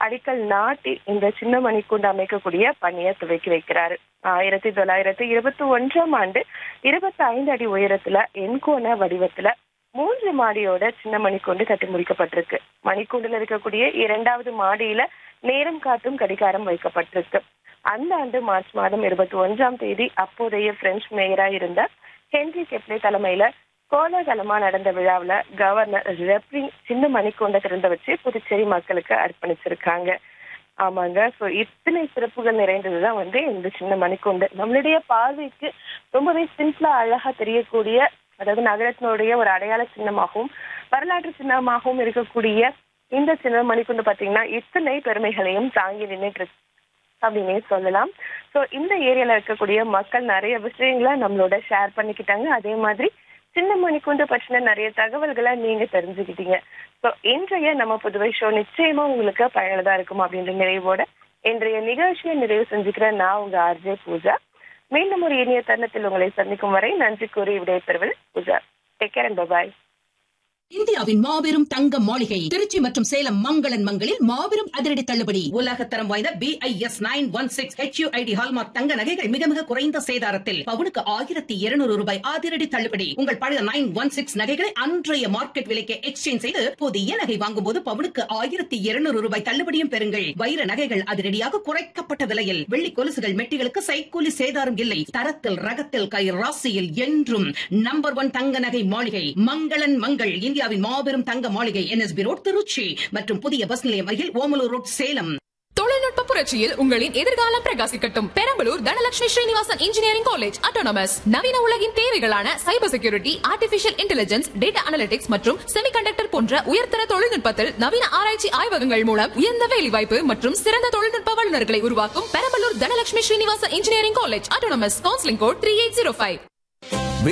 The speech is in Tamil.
அடிக்கல் நாட்டி இந்த சின்ன மணிக்கூண்டு அமைக்கக்கூடிய பணியை துவக்கி வைக்கிறாரு ஆயிரத்தி தொள்ளாயிரத்தி இருபத்தி ஒன்றாம் ஆண்டு இருபத்தி ஐந்து அடி உயரத்துல எண்கோண வடிவத்துல மூன்று மாடியோட சின்ன மணிக்கூண்டு கட்டி முடிக்கப்பட்டிருக்கு மணிக்கூண்டுல இருக்கக்கூடிய இரண்டாவது மாடியில நேரம் காட்டும் கடிகாரம் வைக்கப்பட்டிருக்கு அந்த ஆண்டு மார்ச் மாதம் இருபத்தி ஒன்றாம் தேதி அப்போதைய பிரெஞ்சு மேயரா இருந்த ஹென்ரி கெப்லே தலைமையில கோலாகலமா நடந்த விழாவுல கவர்னர் ரெப்ரி சின்ன மணிக்கூண்டை திறந்து வச்சு புதுச்சேரி மக்களுக்கு அர்ப்பணிச்சிருக்காங்க ஆமாங்க சோ இத்தனை சிறப்புகள் நிறைந்ததுதான் வந்து இந்த சின்ன மணிக்கூண்டு நம்மளுடைய பார்வைக்கு ரொம்பவே சிம்பிளா அழகா தெரியக்கூடிய அதாவது நகரத்தினுடைய ஒரு அடையாள சின்னமாகவும் வரலாற்று சின்னமாகவும் இருக்கக்கூடிய இந்த சின்ன மணிக்கூண்டு பாத்தீங்கன்னா இத்தனை பெருமைகளையும் தாங்கி நின்றுட்டு இருக்கு அப்படின்னே சொல்லலாம் சோ இந்த ஏரியால இருக்கக்கூடிய மக்கள் நிறைய விஷயங்களை நம்மளோட ஷேர் பண்ணிக்கிட்டாங்க அதே மாதிரி சின்ன மணிக்கூண்டு பற்றின நிறைய தகவல்களை நீங்க தெரிஞ்சுக்கிட்டீங்க சோ இன்றைய நம்ம புதுவை ஷோ நிச்சயமா உங்களுக்கு பயனுள்ளதா இருக்கும் அப்படின்ற நிறைவோட இன்றைய நிகழ்ச்சியை நிறைவு செஞ்சுக்கிறேன் நான் உங்க ஆர்ஜே பூஜா மீண்டும் ஒரு இனிய தருணத்தில் உங்களை சந்திக்கும் வரை நன்றி கூறி விடைபெறுவது Pooja take care and bye இந்தியாவின் மாபெரும் தங்க மாளிகை திருச்சி மற்றும் சேலம் மங்களன் மங்களில் மாபெரும் அதிரடி தள்ளுபடி உலகத்தரம் வாய்ந்த B I S nine one six HUID hallmark தங்க நகைகள் மிக மிக குறைந்த சேதாரத்தில் பவுனுக்கு ஆயிரத்தி இருநூறு ரூபாய் அதிரடி தள்ளுபடி உங்கள் பழைய நைன் ஒன் சிக்ஸ் நகைகளை அன்றைய மார்க்கெட் விலைக்கு எக்ஸ்சேஞ்ச் செய்து புதிய நகை வாங்கும் போது பவுனுக்கு ஆயிரத்தி இருநூறு ரூபாய் தள்ளுபடியும் பெறுங்கள் வைர நகைகள் அதிரடியாக குறைக்கப்பட்ட விலையில் வெள்ளி கொலுசுகள் மெட்டிகளுக்கு சைக்கூலி சேதாரம் இல்லை தரத்தில் ரகத்தில் கை ராசியில் என்றும் நம்பர் ஒன் தங்க நகை மாளிகை மங்களன் மங்கள் இந்தியாவின் மாபெரும் தங்க மாளிகை என்எஸ்பி ரோட் திருச்சி மற்றும் புதிய பஸ் நிலையம் அருகில் ஓமலூர் ரோட் சேலம் தொழில்நுட்ப புரட்சியில் உங்களின் எதிர்காலம் பிரகாசிக்கட்டும் Perambalur Dhanalakshmi Srinivasan engineering college autonomous நவீன உலகின் தேவைகளான cyber security artificial intelligence data analytics மற்றும் செமிகண்டக்டர் போன்ற உயர்தர தொழில்நுட்பத்தில் நவீன ஆராய்ச்சி ஆய்வகங்கள் மூலம் உயர்ந்த வேலைவாய்ப்பு மற்றும் சிறந்த தொழில்நுட்ப வல்லுநர்களை உருவாக்கும் Perambalur Dhanalakshmi Srinivasan engineering college autonomous counselling code three eight zero five